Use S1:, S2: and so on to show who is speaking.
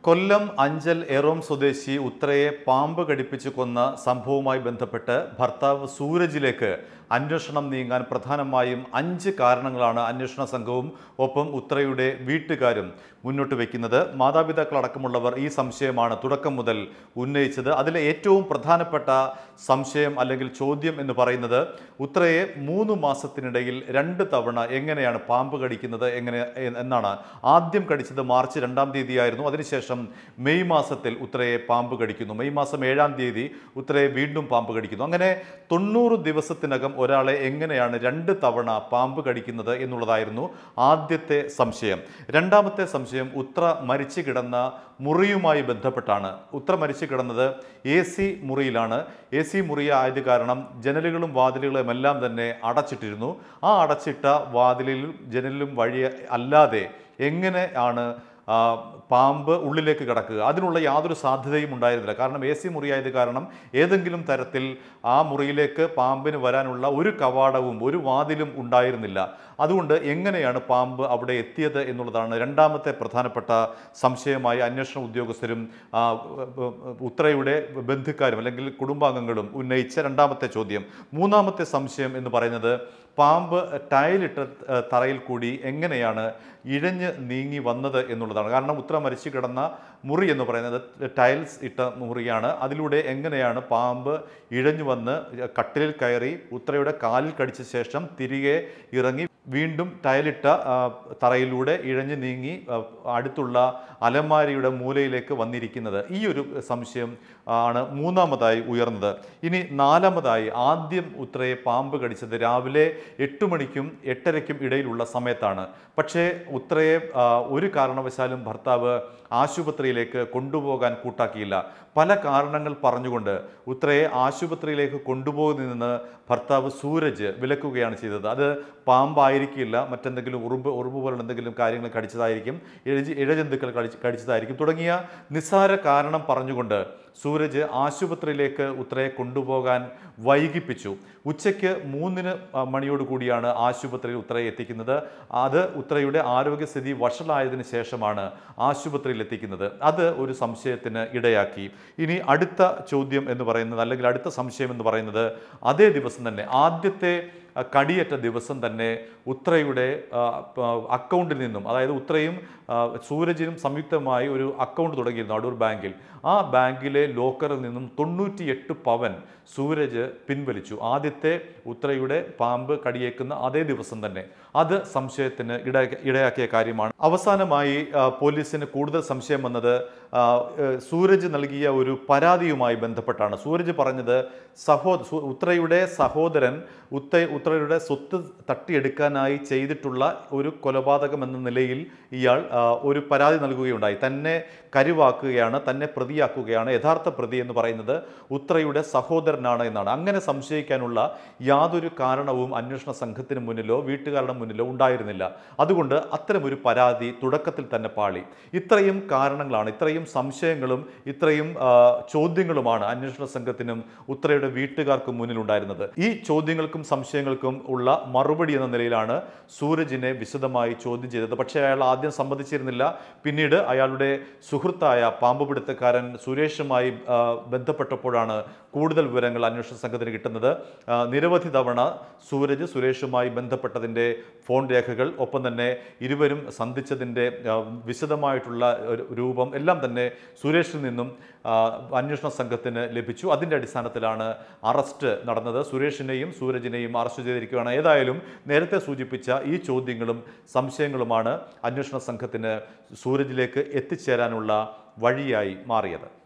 S1: കൊല്ലം അഞ്ചൽ എറോം സ്വദേശി ഉത്രയെ പാമ്പ് കടിപ്പിച്ച് കൊന്ന സംഭവവുമായി ബന്ധപ്പെട്ട് ഭർത്താവ് സൂരജിലേക്ക് അന്വേഷണം നീങ്ങാൻ പ്രധാനമായും അഞ്ച് കാരണങ്ങളാണ് അന്വേഷണ സംഘവും ഒപ്പം ഉത്രയുടെ വീട്ടുകാരും മുന്നോട്ട് വയ്ക്കുന്നത് മാതാപിതാക്കളടക്കമുള്ളവർ ഈ സംശയമാണ് തുടക്കം മുതൽ ഉന്നയിച്ചത് അതിലെ ഏറ്റവും പ്രധാനപ്പെട്ട സംശയം അല്ലെങ്കിൽ ചോദ്യം എന്ന് പറയുന്നത് ഉത്രയെ മൂന്ന് മാസത്തിനിടയിൽ രണ്ട് തവണ എങ്ങനെയാണ് പാമ്പ് കടിക്കുന്നത് എങ്ങനെ എന്നാണ് ആദ്യം കടിച്ചത് മാർച്ച് രണ്ടാം തീയതിയായിരുന്നു അതിനുശേഷം മെയ് മാസത്തിൽ ഉത്രയെ പാമ്പ് കടിക്കുന്നു മെയ് മാസം ഏഴാം തീയതി ഉത്രയെ വീണ്ടും പാമ്പ് കടിക്കുന്നു അങ്ങനെ തൊണ്ണൂറ് ദിവസത്തിനകം ഒരാളെ എങ്ങനെയാണ് രണ്ട് തവണ പാമ്പ് കടിക്കുന്നത് എന്നുള്ളതായിരുന്നു ആദ്യത്തെ സംശയം രണ്ടാമത്തെ സംശയം ഉത്ര മരിച്ചു കിടന്ന മുറിയുമായി ബന്ധപ്പെട്ടാണ് ഉത്ര മരിച്ചു കിടന്നത് എ സി മുറിയിലാണ് എ സി മുറി ആയത് കാരണം ജനലുകളും വാതിലുകളും എല്ലാം തന്നെ അടച്ചിട്ടിരുന്നു ആ അടച്ചിട്ട വാതിലിലും ജനലിലും വഴി അല്ലാതെ എങ്ങനെ ആണ് ആ, പാമ്പ് ഉള്ളിലേക്ക് കിടക്കുക അതിനുള്ള യാതൊരു സാധ്യതയും ഉണ്ടായിരുന്നില്ല കാരണം എ സി മുറിയായത് കാരണം ഏതെങ്കിലും തരത്തിൽ ആ മുറിയിലേക്ക് പാമ്പിന് വരാനുള്ള ഒരു കവാടവും ഒരു വാതിലും ഉണ്ടായിരുന്നില്ല അതുകൊണ്ട് എങ്ങനെയാണ് പാമ്പ് അവിടെ എത്തിയത് എന്നുള്ളതാണ് രണ്ടാമത്തെ പ്രധാനപ്പെട്ട സംശയമായി അന്വേഷണ ഉദ്യോഗസ്ഥരും ആ, ഉത്രയുടെ ബന്ധുക്കാരും അല്ലെങ്കിൽ കുടുംബാംഗങ്ങളും ഉന്നയിച്ച രണ്ടാമത്തെ ചോദ്യം മൂന്നാമത്തെ സംശയം എന്ന് പറയുന്നത് പാമ്പ് ടൈലിട്ട ഏഹ്, തറയിൽ കൂടി എങ്ങനെയാണ് ഇഴഞ്ഞ് നീങ്ങി വന്നത് എന്നുള്ളതാണ് കാരണം ഉത്തര മരിച്ചു കിടന്ന മുറി എന്ന് പറയുന്നത് ടൈൽസ് ഇട്ട മുറിയാണ് അതിലൂടെ എങ്ങനെയാണ് പാമ്പ് ഇഴഞ്ഞു വന്ന് കട്ടിലിൽ കയറി ഉത്രയുടെ കാലിൽ കടിച്ച ശേഷം തിരികെ ഇറങ്ങി വീണ്ടും ടൈലിട്ട ആ, തറയിലൂടെ ഇഴഞ്ഞു നീങ്ങി ആ, അടുത്തുള്ള അലമാരിയുടെ മൂലയിലേക്ക് വന്നിരിക്കുന്നത് ഈ ഒരു സംശയം ആണ് മൂന്നാമതായി ഉയർന്നത് ഇനി നാലാമതായി ആദ്യം ഉത്രയെ പാമ്പ് കടിച്ചത് രാവിലെ എട്ട് മണിക്കും എട്ടരയ്ക്കും ഇടയിലുള്ള സമയത്താണ് പക്ഷേ ഉത്രയെ ആ, ഒരു കാരണവശാലും ഭർത്താവ് ആശുപത്രിയിലേക്ക് കൊണ്ടുപോകാൻ കൂട്ടാക്കിയില്ല പല കാരണങ്ങൾ പറഞ്ഞുകൊണ്ട് ഉത്രയെ ആശുപത്രിയിലേക്ക് കൊണ്ടുപോകുന്നതിൽ ഭർത്താവ് സൂരജ് വിലക്കുകയാണ് ചെയ്തത് അത് പാമ്പായിരിക്കില്ല മറ്റെന്തെങ്കിലും ഉറുമ്പ് ഉറുമ്പ് പോലുള്ള എന്തെങ്കിലും കാര്യങ്ങൾ കടിച്ചതായിരിക്കും ഇഴജി ഇഴജന്തുക്കൾ കടിച്ച് കടിച്ചതായിരിക്കും തുടങ്ങിയ നിസ്സാര കാരണം പറഞ്ഞുകൊണ്ട് സൂരജ് ആശുപത്രിയിലേക്ക് ഉത്രയെ കൊണ്ടുപോകാൻ വൈകിപ്പിച്ചു ഉച്ചയ്ക്ക് മൂന്നിന് ആ, മണിയോട് കൂടിയാണ് ആശുപത്രിയിൽ ഉത്രയെ എത്തിക്കുന്നത് അത് ഉത്രയുടെ ആരോഗ്യസ്ഥിതി വഷളായതിനു ശേഷമാണ് ആശുപത്രിയിൽ എത്തിക്കുന്നത് അത് ഒരു സംശയത്തിന് ഇടയാക്കി ഇനി അടുത്ത ചോദ്യം എന്ന് പറയുന്നത് അല്ലെങ്കിൽ അടുത്ത സംശയം എന്ന് പറയുന്നത് അതേ ദിവസം തന്നെ ആദ്യത്തെ ആ, കടിയേറ്റ ദിവസം തന്നെ ഉത്രയുടെ ആ, പ- അക്കൗണ്ടിൽ നിന്നും അതായത് ഉത്രയും ആ, സൂരജിനും സംയുക്തമായി ഒരു അക്കൗണ്ട് തുടങ്ങിയിരുന്നു അടൂർ ബാങ്കിൽ ആ ബാങ്കിലെ ലോക്കറിൽ നിന്നും തൊണ്ണൂറ്റിയെട്ട് പവൻ സൂരജ് പിൻവലിച്ചു ആദ്യത്തെ ഉത്രയുടെ പാമ്പ് കടിയേക്കുന്ന അതേ ദിവസം തന്നെ അത് സംശയത്തിന് ഇട ഇടയാക്കിയ കാര്യമാണ് അവസാനമായി ആ, പോലീസിന് കൂടുതൽ സംശയം വന്നത് ആ, ഏഹ്, സൂരജ് നൽകിയ ഒരു പരാതിയുമായി ബന്ധപ്പെട്ടാണ് സൂരജ് പറഞ്ഞത് സഹോ സു- ഉത്രയുടെ സഹോദരൻ ഉത്ത ഉത്രയുടെ സ്വത്ത് തട്ടിയെടുക്കാനായി ചെയ്തിട്ടുള്ള ഒരു കൊലപാതകം എന്ന നിലയിൽ ഇയാൾ ആ, ഒരു പരാതി നൽകുകയുണ്ടായി തന്നെ കരുവാക്കുകയാണ് തന്നെ പ്രതിയാക്കുകയാണ് യഥാർത്ഥ പ്രതി എന്ന് പറയുന്നത് ഉത്രയുടെ സഹോദരനാണ് എന്നാണ് അങ്ങനെ സംശയിക്കാനുള്ള യാതൊരു കാരണവും അന്വേഷണ സംഘത്തിന് മുന്നിലോ വീട്ടുകാരുടെ മുന്നിലോ ഉണ്ടായിരുന്നില്ല അതുകൊണ്ട് അത്തരമൊരു പരാതി തുടക്കത്തിൽ തന്നെ പാളി ഇത്രയും കാരണങ്ങളാണ് ഇത്രയും സംശയങ്ങളും ഇത്രയും ആ, ചോദ്യങ്ങളുമാണ് അന്വേഷണ സംഘത്തിനും ഉത്രയുടെ വീട്ടുകാർക്കും മുന്നിലുണ്ടായിരുന്നത് ഈ ചോദ്യങ്ങൾക്കും സംശയങ്ങൾക്കും ഉള്ള മറുപടി എന്ന നിലയിലാണ് സൂരജിനെ വിശദമായി ചോദ്യം ചെയ്തത് പക്ഷേ അയാൾ ആദ്യം സമ്മതിച്ചിരുന്നില്ല പിന്നീട് അയാളുടെ സുഹൃത്തായ പാമ്പുപിടുത്തക്കാരൻ സുരേഷുമായി ആ, ബന്ധപ്പെട്ടപ്പോഴാണ് കൂടുതൽ വിവരങ്ങൾ അന്വേഷണ സംഘത്തിന് കിട്ടുന്നത് ആ, നിരവധി തവണ സൂരജ് സുരേഷുമായി ബന്ധപ്പെട്ടതിൻ്റെ ഫോൺ രേഖകൾ ഒപ്പം തന്നെ ഇരുവരും സന്ധിച്ചതിൻ്റെ ആ, വിശദമായിട്ടുള്ള ഒരു രൂപം എല്ലാം തന്നെ സുരേഷിൽ നിന്നും ആ, അന്വേഷണ സംഘത്തിന് ലഭിച്ചു അതിൻ്റെ അടിസ്ഥാനത്തിലാണ് അറസ്റ്റ് നടന്നത് സുരേഷിനെയും സൂരജിനെയും അറസ്റ്റ് ചെയ്തിരിക്കുകയാണ് ഏതായാലും നേരത്തെ സൂചിപ്പിച്ച ഈ ചോദ്യങ്ങളും സംശയങ്ങളുമാണ് അന്വേഷണ സംഘത്തിന് സൂരജിലേക്ക് എത്തിച്ചേരാനുള്ള വഴിയായി മാറിയത്